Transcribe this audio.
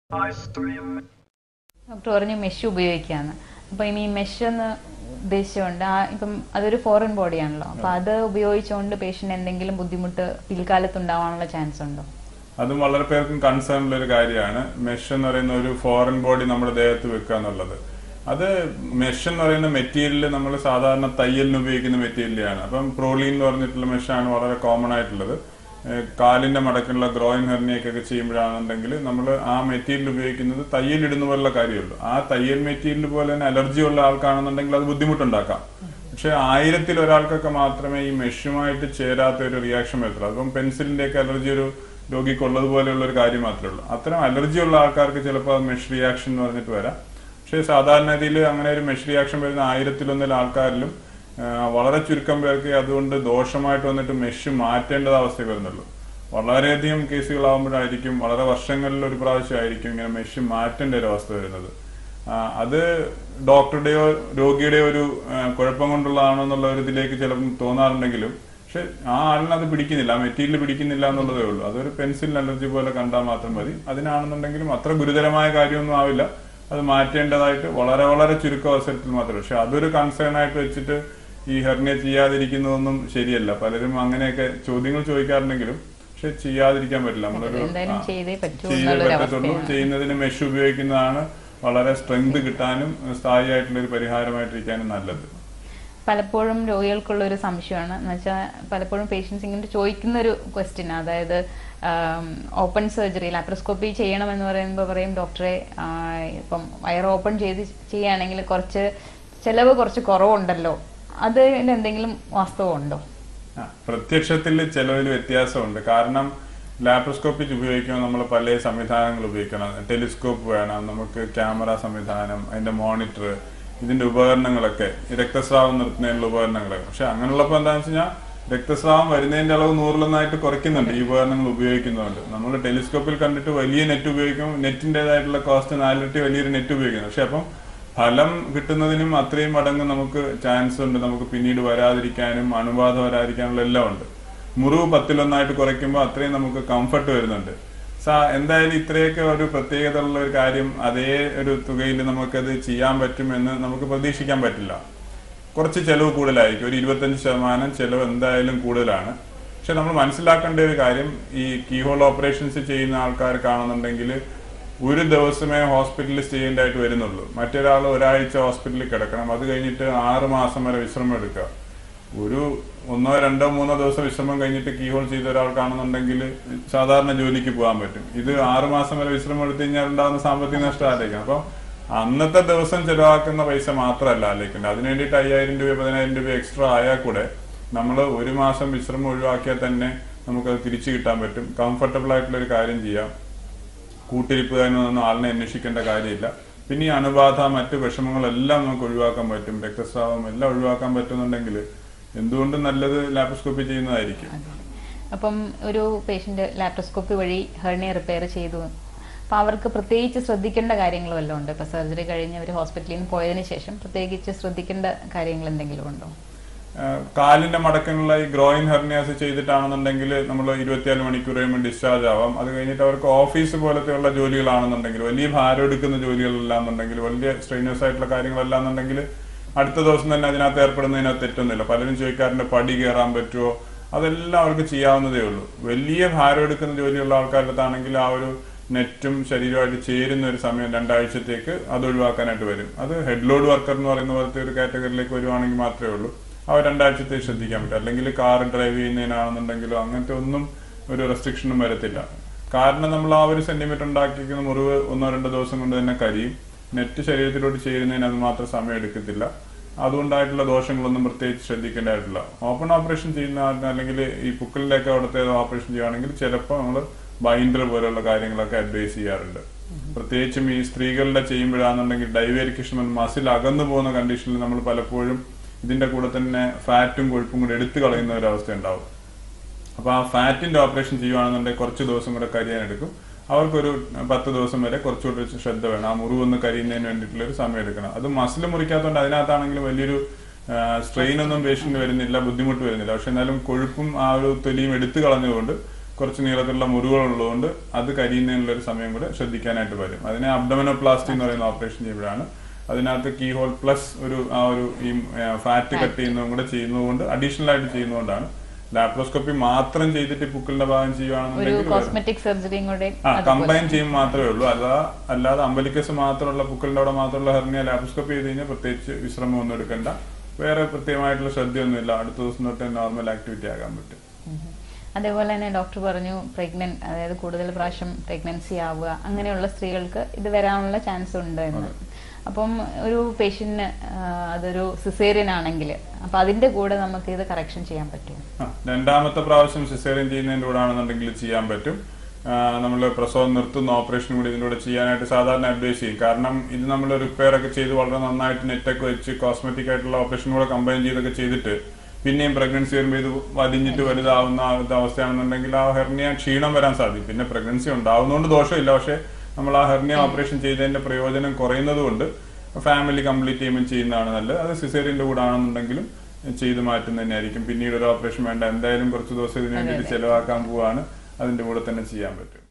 Doctor പറഞ്ഞു mesh ഉപയോഗിക്കാന്ന് അപ്പൊ ഇനി മെഷ് എന്ന് ഉദ്ദേശിച്ചുകൊണ്ട് ആ ഇപ്പം അതൊരു ഫോറിൻ ബോഡിയാണല്ലോ അപ്പൊ അത് ഉപയോഗിച്ചുകൊണ്ട് പേഷ്യന്റ് എന്തെങ്കിലും ബുദ്ധിമുട്ട് പിൽക്കാലത്ത് ഉണ്ടാവാനുള്ള ചാൻസ് ഉണ്ടോ അതും വളരെ പേർക്കും കൺസേൺ ഉള്ള ഒരു കാര്യമാണ് മെഷ് എന്ന് പറയുന്ന ഒരു ഫോറിൻ ബോഡി നമ്മുടെ ദേഹത്ത് വെക്കുക എന്നുള്ളത് അത് മെഷ് എന്ന് പറയുന്ന മെറ്റീരിയൽ നമ്മൾ സാധാരണ തയ്യലിന് ഉപയോഗിക്കുന്ന മെറ്റീരിയലാണ് അപ്പം പ്രോളീൻ എന്ന് പറഞ്ഞിട്ടുള്ള മെഷാണ് വളരെ കോമൺ ആയിട്ടുള്ളത് ഏഹ് കാലിന്റെ മടക്കുള്ള ഗ്രോയിൻ ഹെർണിയൊക്കെ ചെയ്യുമ്പോഴാണെന്നുണ്ടെങ്കിൽ നമ്മൾ ആ മെറ്റീരിയൽ ഉപയോഗിക്കുന്നത് തയ്യൽ ഇടുന്ന പോലുള്ള കാര്യമുള്ളൂ ആ തയ്യൽ മെറ്റീരിയൽ പോലെ തന്നെ അലർജി ഉള്ള ആൾക്കാണെന്നുണ്ടെങ്കിൽ അത് ബുദ്ധിമുട്ടുണ്ടാക്കാം പക്ഷെ ആയിരത്തിൽ ഒരാൾക്കൊക്കെ മാത്രമേ ഈ മെഷുമായിട്ട് ചേരാത്ത ഒരു റിയാക്ഷൻ വരത്തുള്ളൂ അപ്പം പെൻസിലിന്റെ ഒക്കെ അലർജി ഒരു രോഗിക്ക് ഉള്ളതുപോലെയുള്ള ഒരു കാര്യം മാത്രമേ ഉള്ളൂ അത്തരം അലർജി ഉള്ള ആൾക്കാർക്ക് ചിലപ്പോൾ മെഷ് റിയാക്ഷൻ എന്ന് പറഞ്ഞിട്ട് വരാം പക്ഷേ സാധാരണഗതിയിൽ അങ്ങനെ ഒരു മെഷ് റിയാക്ഷൻ വരുന്ന ആയിരത്തിലൊന്നിൽ ആൾക്കാരിലും ആ, വളരെ ചുരുക്കം പേർക്ക് അതുകൊണ്ട് ദോഷമായിട്ട് വന്നിട്ട് മെഷ് മാറ്റേണ്ടത് അവസ്ഥ വരുന്നുള്ളൂ വളരെയധികം കേസുകളാകുമ്പോഴായിരിക്കും വളരെ വർഷങ്ങളിൽ ഒരു പ്രാവശ്യമായിരിക്കും ഇങ്ങനെ മെഷ് മാറ്റേണ്ട ഒരു അവസ്ഥ വരുന്നത് ആ, അത് ഡോക്ടറുടെയോ രോഗിയുടെയോ ഒരു ആ, കുഴപ്പം കൊണ്ടുള്ളതാണോ എന്നുള്ള ഒരു ഇതിലേക്ക് ചിലപ്പം തോന്നാറുണ്ടെങ്കിലും പക്ഷെ ആ ആളിന് അത് പിടിക്കുന്നില്ല ആ മെറ്റീരിയൽ പിടിക്കുന്നില്ല എന്നുള്ളതേ ഉള്ളൂ അതൊരു പെൻസിൽ അലർജി പോലെ കണ്ടാൽ മാത്രം മതി അതിനാണെന്നുണ്ടെങ്കിലും അത്ര ഗുരുതരമായ കാര്യമൊന്നും ആവില്ല അത് മാറ്റേണ്ടതായിട്ട് വളരെ വളരെ ചുരുക്കം അവസരത്തിൽ മാത്രമേ പക്ഷെ അതൊരു കൺസേൺ ആയിട്ട് വെച്ചിട്ട് ഈ ഹെർണിയ ചെയ്യാതിരിക്കുന്നതൊന്നും ശരിയല്ല പലരും അങ്ങനെയൊക്കെ ചോദ്യങ്ങൾ ചോദിക്കാറുണ്ടെങ്കിലും പക്ഷെ ചെയ്യാതിരിക്കാൻ പറ്റില്ല നമ്മളൊരു എന്തായാലും ആ, ചെയ്തേ പറ്റൂ ചെയ്തേ എന്നുള്ളൊരു പറ്റത്തുള്ളൂ അവസ്ഥയാണ് ചെയ്യുന്നതിന് മെഷ് ഉപയോഗിക്കുന്നതാണ് വളരെ സ്ട്രെങ്ത് കിട്ടാനും സ്ഥായിയായിട്ടുള്ള ഒരു പരിഹാരമായിട്ടിരിക്കാനും നല്ലത് പലപ്പോഴും രോഗികൾക്കുള്ള ഒരു സംശയമാണ് എന്ന് വെച്ചാൽ പലപ്പോഴും പേഷ്യൻസ് ഇങ്ങനെ ചോദിക്കുന്ന ഒരു ക്വസ്റ്റ്യൻ അതായത് ഓപ്പൺ സർജറി ലാപ്രോസ്കോപ്പി ചെയ്യണമെന്ന് പറയുമ്പോൾ പറയും ഡോക്ടറെ ആ, ഇപ്പം വയർ ഓപ്പൺ ചെയ്ത് ചെയ്യുകയാണെങ്കിൽ കുറച്ച് ചിലവ് കുറച്ച് കുറവുണ്ടല്ലോ അതിൽ എന്തെങ്കിലും വാസ്തവമുണ്ടോ ആ, പ്രത്യക്ഷത്തിൽ ചെലവിൽ വ്യത്യാസമുണ്ട് കാരണം ലാപ്രോസ്കോപ്പി ഉപയോഗിക്കുമ്പോൾ നമ്മൾ പല സംവിധാനങ്ങൾ ഉപയോഗിക്കണം ടെലിസ്കോപ്പ് വേണം നമുക്ക് ക്യാമറ സംവിധാനം അതിന്റെ മോണിറ്റർ ഇതിന്റെ ഉപകരണങ്ങളൊക്കെ ഈ രക്തസ്രാവം നിർത്തുന്നതിനുള്ള ഉപകരണങ്ങൾ പക്ഷെ അങ്ങനെയുള്ളപ്പോൾ എന്താണെന്ന് വെച്ച് കഴിഞ്ഞാൽ രക്തസ്രാവം വരുന്നതിന്റെ അളവ് നൂറിലൊന്നായിട്ട് കുറയ്ക്കുന്നുണ്ട് ഈ ഉപകരണങ്ങൾ ഉപയോഗിക്കുന്നതുകൊണ്ട് നമ്മൾ ടെലിസ്കോപ്പിൽ കണ്ടിട്ട് വലിയ നെറ്റ് ഉപയോഗിക്കുമ്പോൾ നെറ്റിൻ്റെതായിട്ടുള്ള കോസ്റ്റ് നാലിരട്ടി വലിയൊരു നെറ്റ് ഉപയോഗിക്കുന്നു പക്ഷെ അപ്പം ഫലം കിട്ടുന്നതിനും അത്രയും മടങ്ങ് നമുക്ക് ചാൻസ് ഉണ്ട് നമുക്ക് പിന്നീട് വരാതിരിക്കാനും അണുബാധ വരാതിരിക്കാനുള്ള എല്ലാം ഉണ്ട് മുറിവ് പത്തിലൊന്നായിട്ട് കുറയ്ക്കുമ്പോൾ അത്രയും നമുക്ക് കംഫർട്ട് വരുന്നുണ്ട് സാ എന്തായാലും ഇത്രയൊക്കെ ഒരു പ്രത്യേകത ഉള്ള ഒരു കാര്യം അതേ ഒരു തുകയിൽ നമുക്കത് ചെയ്യാൻ പറ്റുമെന്ന് നമുക്ക് പ്രതീക്ഷിക്കാൻ പറ്റില്ല കുറച്ച് ചെലവ് കൂടുതലായിരിക്കും ഒരു ഇരുപത്തഞ്ച് ശതമാനം ചെലവ് എന്തായാലും കൂടുതലാണ് പക്ഷെ നമ്മൾ മനസ്സിലാക്കേണ്ട ഒരു കാര്യം ഈ കീഹോൾ ഓപ്പറേഷൻസ് ചെയ്യുന്ന ആൾക്കാർക്കാണെന്നുണ്ടെങ്കിൽ ഒരു ദിവസമേ ഹോസ്പിറ്റലിൽ സ്റ്റേ ചെയ്യേണ്ടതായിട്ട് വരുന്നുള്ളൂ മറ്റൊരാൾ ഒരാഴ്ച ഹോസ്പിറ്റലിൽ കിടക്കണം അത് കഴിഞ്ഞിട്ട് ആറ് മാസം വരെ വിശ്രമം എടുക്കുക ഒരു ഒന്നോ രണ്ടോ മൂന്നോ ദിവസം വിശ്രമം കഴിഞ്ഞിട്ട് കീഹോൾ ചെയ്ത ഒരാൾക്കാണെന്നുണ്ടെങ്കിൽ സാധാരണ ജോലിക്ക് പോകാൻ പറ്റും ഇത് ആറ് മാസം വരെ വിശ്രമം എടുത്തു കഴിഞ്ഞാൽ ഉണ്ടാകുന്ന സാമ്പത്തിക നഷ്ടം ആലോചിക്കണം അപ്പം അന്നത്തെ ദിവസം ചെലവാക്കുന്ന പൈസ മാത്രമല്ല ആലോചിക്കേണ്ടത് അതിന് വേണ്ടിയിട്ട് അയ്യായിരം രൂപ പതിനായിരം രൂപ എക്സ്ട്രാ ആയാൽ കൂടെ നമ്മൾ ഒരു മാസം വിശ്രമം ഒഴിവാക്കിയാൽ തന്നെ നമുക്കത് തിരിച്ചു കിട്ടാൻ പറ്റും കംഫർട്ടബിൾ ആയിട്ടുള്ള ഒരു കാര്യം ചെയ്യാം കൂട്ടിരിപ്പുകാരനൊന്നും ആളിനെ അന്വേഷിക്കേണ്ട കാര്യമില്ല പിന്നെ ഈ അണുബാധ മറ്റ് വിഷമങ്ങളെല്ലാം നമുക്ക് ഒഴിവാക്കാൻ പറ്റും രക്തസ്രാവം എല്ലാം ഒഴിവാക്കാൻ പറ്റുന്നുണ്ടെങ്കിൽ എന്തുകൊണ്ടും നല്ലത് ലാപ്രോസ്കോപ്പി ചെയ്യുന്നതായിരിക്കും അപ്പം ഒരു പേഷ്യന്റ് ലാപ്രോസ്കോപ്പി വഴി ഹെർണിയ റിപ്പയർ ചെയ്തു അപ്പൊ അവർക്ക് പ്രത്യേകിച്ച് ശ്രദ്ധിക്കേണ്ട കാര്യങ്ങൾ വല്ലതും ഉണ്ടോ ഇപ്പൊ സർജറി കഴിഞ്ഞ് അവർ ഹോസ്പിറ്റലിൽ നിന്ന് പോയതിനു ശേഷം പ്രത്യേകിച്ച് ശ്രദ്ധിക്കേണ്ട കാര്യങ്ങൾ എന്തെങ്കിലും ഉണ്ടോ ആഹ് കാലിന്റെ മടക്കങ്ങളുള്ള ഈ ഗ്രോയിൻ ഹെർണിയാസ് ചെയ്തിട്ടാണെന്നുണ്ടെങ്കിൽ നമ്മൾ ഇരുപത്തിനാല് മണിക്കൂർ കഴിയുമ്പോൾ ഡിസ്ചാർജ് ആവാം അത് കഴിഞ്ഞിട്ട് അവർക്ക് ഓഫീസ് പോലത്തെയുള്ള ജോലികളാണെന്നുണ്ടെങ്കിൽ വലിയ ഭാരം എടുക്കുന്ന ജോലികളെല്ലാന്നുണ്ടെങ്കിൽ വലിയ സ്ട്രെയിനേഴ്സ് ആയിട്ടുള്ള കാര്യങ്ങളെല്ലാം എന്നുണ്ടെങ്കിൽ അടുത്ത ദിവസം തന്നെ അതിനകത്ത് ഏർപ്പെടുന്നതിനകത്ത് തെറ്റൊന്നുമില്ല പലരും ചോദിക്കാറുണ്ട് പടി കയറാൻ പറ്റുമോ അതെല്ലാം അവർക്ക് ചെയ്യാവുന്നതേ ഉള്ളൂ വലിയ ഭാരം എടുക്കുന്ന ജോലിയുള്ള ആൾക്കാരുടെ ആ ഒരു നെറ്റും ശരീരമായിട്ട് ചേരുന്ന ഒരു സമയം രണ്ടാഴ്ചത്തേക്ക് അത് ഒഴിവാക്കാനായിട്ട് വരും അത് ഹെഡ് ലോഡ് വർക്കർ എന്ന് പറയുന്ന പോലത്തെ ഒരു കാറ്റഗറിയിലേക്ക് വരുവാണെങ്കിൽ മാത്രമേ ഉള്ളൂ അവർ രണ്ടാഴ്ചത്തേക്ക് ശ്രദ്ധിക്കാൻ പറ്റും അല്ലെങ്കിൽ കാർ ഡ്രൈവ് ചെയ്യുന്നതിനാണെന്നുണ്ടെങ്കിലോ അങ്ങനത്തെ ഒന്നും ഒരു റെസ്ട്രിക്ഷനും വരത്തില്ല കാരണം നമ്മൾ ആ ഒരു സെന്റിമീറ്റർ ഉണ്ടാക്കിയിരിക്കുന്ന മുറിവ് ഒന്നോ രണ്ടോ ദിവസം കൊണ്ട് തന്നെ കരിയും നെറ്റ് ശരീരത്തിലോട്ട് ചേരുന്നതിന് അത് മാത്രം സമയം എടുക്കത്തില്ല അതുകൊണ്ടായിട്ടുള്ള ദോഷങ്ങളൊന്നും പ്രത്യേകിച്ച് ശ്രദ്ധിക്കേണ്ടതായിട്ടില്ല ഓപ്പൺ ഓപ്പറേഷൻ ചെയ്യുന്ന ആളിന് അല്ലെങ്കിൽ ഈ പുക്കലിലേക്ക് അവിടുത്തെ ഓപ്പറേഷൻ ചെയ്യുകയാണെങ്കിൽ ചിലപ്പോൾ നമ്മൾ ബൈൻഡർ പോലെയുള്ള കാര്യങ്ങളൊക്കെ അഡ്വൈസ് ചെയ്യാറുണ്ട് പ്രത്യേകിച്ചും ഈ സ്ത്രീകളുടെ ചെയ്യുമ്പോഴാണെന്നുണ്ടെങ്കിൽ ഡൈവേരിക്കേഷൻ മസിൽ അകന്നു പോകുന്ന കണ്ടീഷനിൽ നമ്മൾ പലപ്പോഴും ഇതിന്റെ കൂടെ തന്നെ ഫാറ്റും കൊഴുപ്പും കൂടെ എടുത്തു കളയുന്ന ഒരു അവസ്ഥ ഉണ്ടാവും അപ്പൊ ആ ഫാറ്റിന്റെ ഓപ്പറേഷൻ ചെയ്യുവാണെന്നുണ്ടെങ്കിൽ കുറച്ച് ദിവസം കൂടെ കരിയാൻ എടുക്കും അവർക്കൊരു പത്ത് ദിവസം വരെ കുറച്ചുകൂടി ഒരു ശ്രദ്ധ വേണം ആ മുറിവൊന്ന് കരിയുന്നതിന് വേണ്ടിയിട്ടുള്ള ഒരു സമയം എടുക്കണം അത് മസിൽ മുറിക്കാത്തതുകൊണ്ട് അതിനകത്താണെങ്കിലും വലിയൊരു സ്ട്രെയിൻ ഒന്നും പേഷ്യന്റ് വരുന്നില്ല ബുദ്ധിമുട്ട് വരുന്നില്ല പക്ഷെ എന്നാലും കൊഴുപ്പും ആ ഒരു തൊലിയും എടുത്തു കളഞ്ഞതുകൊണ്ട് കുറച്ച് നീളത്തിലുള്ള മുറിവുകൾ ഉള്ളതുകൊണ്ട് അത് കരിയുന്നതിനുള്ള ഒരു സമയം കൂടെ ശ്രദ്ധിക്കാനായിട്ട് വരും അതിനെ അബ്ഡമനോപ്ലാസ്റ്റി എന്ന് പറയുന്ന ഓപ്പറേഷൻ ചെയ്യുമ്പോഴാണ് അതിനകത്ത് കീ ഹോൾ പ്ലസ് ഒരു ആ ഒരു ഈ ഫാറ്റ് കട്ട് ചെയ്യുന്നതും കൂടെ ചെയ്യുന്നതുകൊണ്ട് അഡീഷണൽ ആയിട്ട് ചെയ്യുന്നതുകൊണ്ടാണ് ലാപ്രോസ്കോപ്പി മാത്രം ചെയ്തിട്ട് ഈ പുക്കിളിന്റെ ഭാഗം ഒരു ചെയ്യുകയാണെന്നുണ്ടെങ്കിൽ വേറെ- കോസ്മെറ്റിക് സർജറിയും കൂടെ ആ അതുപോലെ. കമ്പൈൻ ചെയ്യും മാത്രമേ ഉള്ളൂ അല്ല അല്ലാതെ അമ്പലിക്കസ് മാത്രമുള്ള പുക്കളിന്റെ അവിടെ മാത്രമുള്ള ഹെർണിയ ലാപ്രോസ്കോപ്പി ചെയ്ത് കഴിഞ്ഞാൽ പ്രത്യേകിച്ച് വിശ്രമം ഒന്നും എടുക്കണ്ട വേറെ പ്രത്യേകമായിട്ടുള്ള ശ്രദ്ധയൊന്നുമില്ല അടുത്ത ദിവസം തൊട്ട് നോർമൽ ആക്ടിവിറ്റി ആകാൻ പറ്റും ഉം. അതേപോലെ തന്നെ ഡോക്ടർ പറഞ്ഞു പ്രഗ്നന്റ് അതായത് കൂടുതൽ പ്രാവശ്യം പ്രഗ്നൻസി ആവുക അങ്ങനെയുള്ള സ്ത്രീകൾക്ക് ഇത് വരാനുള്ള ചാൻസ് ഉണ്ട് എന്ന് അപ്പം ഒരു പേഷ്യന്റിന് അതൊരു സിസേറിയൻ ആണെങ്കിൽ അപ്പൊ അതിന്റെ കൂടെ നമുക്ക് ഇത് കറക്ഷൻ ചെയ്യാൻ പറ്റും ആ, രണ്ടാമത്തെ പ്രാവശ്യം സിസേറിയൻ ചെയ്യുന്നതിന്റെ കൂടെ ആണെന്നുണ്ടെങ്കിൽ ചെയ്യാൻ പറ്റും നമ്മൾ പ്രസവം നിർത്തുന്ന ഓപ്പറേഷൻ കൂടി ഇതിന്റെ കൂടെ ചെയ്യാനായിട്ട് സാധാരണ അഡ്വൈസ് ചെയ്യും കാരണം ഇത് നമ്മൾ റിപ്പയർ ഒക്കെ ചെയ്ത് വളരെ നന്നായിട്ട് നെറ്റൊക്കെ വെച്ച് കോസ്മെറ്റിക് ആയിട്ടുള്ള ഓപ്പറേഷൻ കൂടെ കമ്പൈൻ ചെയ്തൊക്കെ ചെയ്തിട്ട് പിന്നെയും പ്രഗ്നൻസി വരുമ്പോൾ ഇത് വലിഞ്ഞിട്ട് വലുതാവുന്ന ആ ഒരു അവസ്ഥയാണെന്നുണ്ടെങ്കിൽ ആ ഹെർണിയ ക്ഷീണം വരാൻ സാധിക്കും പിന്നെ പ്രഗ്നൻസി ഉണ്ടാവുന്നതുകൊണ്ട് ദോഷമില്ല പക്ഷേ നമ്മൾ ആ ഹെർണിയ ഓപ്പറേഷൻ ചെയ്തതിന്റെ പ്രയോജനം കുറയുന്നത് കൊണ്ട് ഫാമിലി കംപ്ലീറ്റ് ചെയ്യുന്നതാണ് നല്ലത് അത് സിസേറിയന്റെ കൂടെ ആണെന്നുണ്ടെങ്കിലും ചെയ്ത് മാറ്റുന്നത് തന്നെയായിരിക്കും പിന്നീട് ഒരു ഓപ്പറേഷൻ വേണ്ട എന്തായാലും കുറച്ച് ദിവസം ഇതിനു വേണ്ടിയിട്ട് ചെലവാക്കാൻ പോവാണ് അതിന്റെ കൂടെ തന്നെ ചെയ്യാൻ പറ്റും